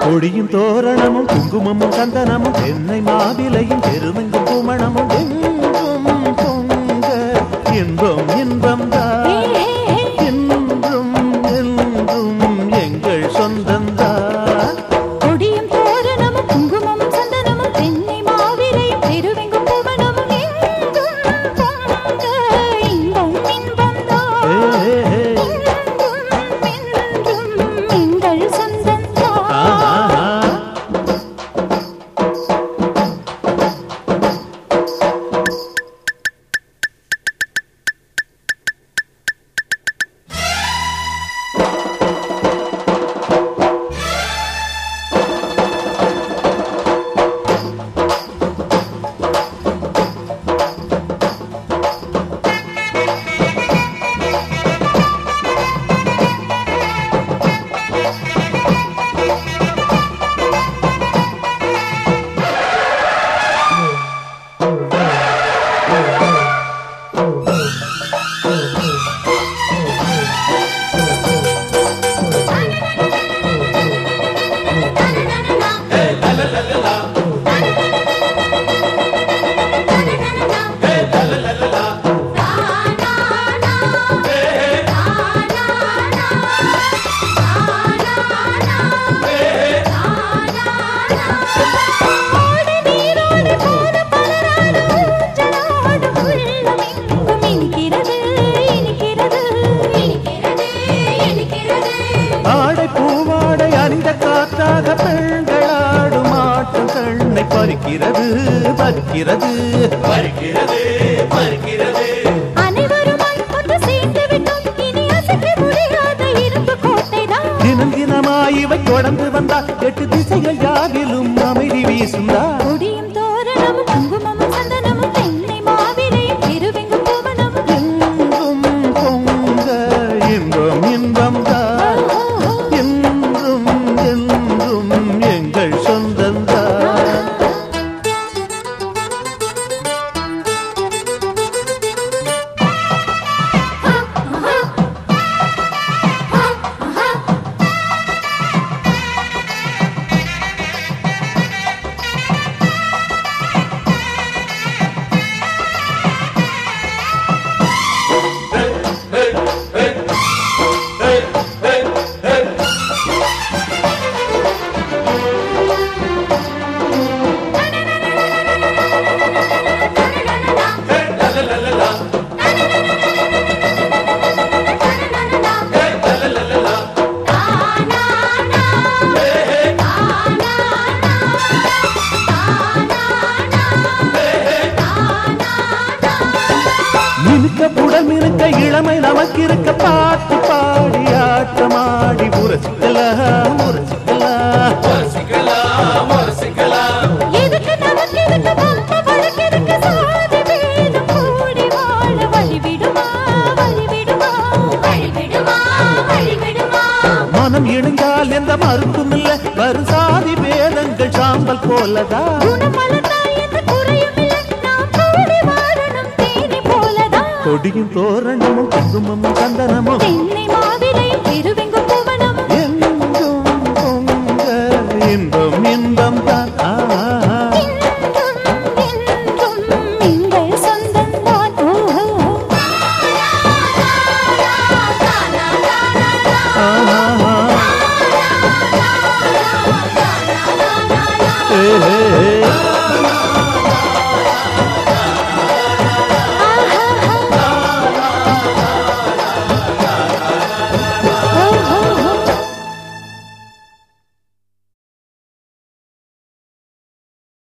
கொடியும் தோரணமும் குங்குமமும் சந்தனமும் தென்னை மாவிலையும் பெருமெங்கும் குமணமும் எங்கும் பொங்க இன்பம் இன்பம் தான் என்றும் என்றும் எங்கள் சொந்தந்தான் கொடியும் தோரணமும் குங்குமமும் சந்தனமும் தென்னை மாவிலையும் திருவெங்கும் புவனமும் எங்கும் பொங்க இன்பம் இன்பம்தான் என்றும் என்றும் எங்கள் சொந்தந்தான் ஆஹா ஆடு நீரோடு போன பலராடு ஊஞ்சலாடு உள்ளமெங்கும் இனிக்கிறது இனிக்கிறது இனிக்கிறது இனிக்கிறது ஆடை பூவாடை அணிந்த காற்றாக பெண்களாடும் ஆட்டம் கண்ணை பறிக்கிறது பறிக்கிறது பறிக்கிறது பறிக்கிறது அனைவருமாய் ஒன்று சேர்ந்து விட்டோம் இனி அசைக்க முடியாத இரும்பு கோட்டைதான் தினம் தினமாய் இவை தொடர்ந்து வந்தால் எட்டு திசைகள் யாவிலும் அமைதி வீசுந்தா கொடியும் தோரணமும் குங்குமமும் சந்தனமும் தென்னை மாவிலையும் திருவெங்கும் புவனமும் எங்கும் பொங்க இன்பம் இன்பம் தான் என்றும் என்றும் எங்கள் சொந்தந்தான் மினுக்க புடல் மினுக்க இளமை நமக்கு இருக்க பாட்டு பாடி ஆட்டமாடி முரசிக்கலாம் முரசிக்கலாம் எதுக்கு நமக்கு எதுக்கு வம்ப வழக்கெதுக்கு சாதி வேதம் கூடி வாழ வழிவிடுமா வழிவிடுமா வழிவிடுமா வழிவிடுமா மனம் இணைந்தால் எந்த மறுப்பும் இல்ல வரும் சாதி வேதங்கள் சாம்பல் போலதான் குணம் வளர்ந்தால் எந்த குறையும் இல்லை நாம் கூடி வாழணும் தேனி போலதான் கொடியும் தோரணமும் குங்குமமும் சந்தனமும் தென்னை மாவிலையும் திருவெங்கும் புவனமும் எங்கும் பொங்க இன்பம் இன்பம் தான் ஆ, ஆ, ஆ. என்றும் என்றும் எங்கள் சொந்தம்தான் ஓ, ஓ, ஓ. ஆஹா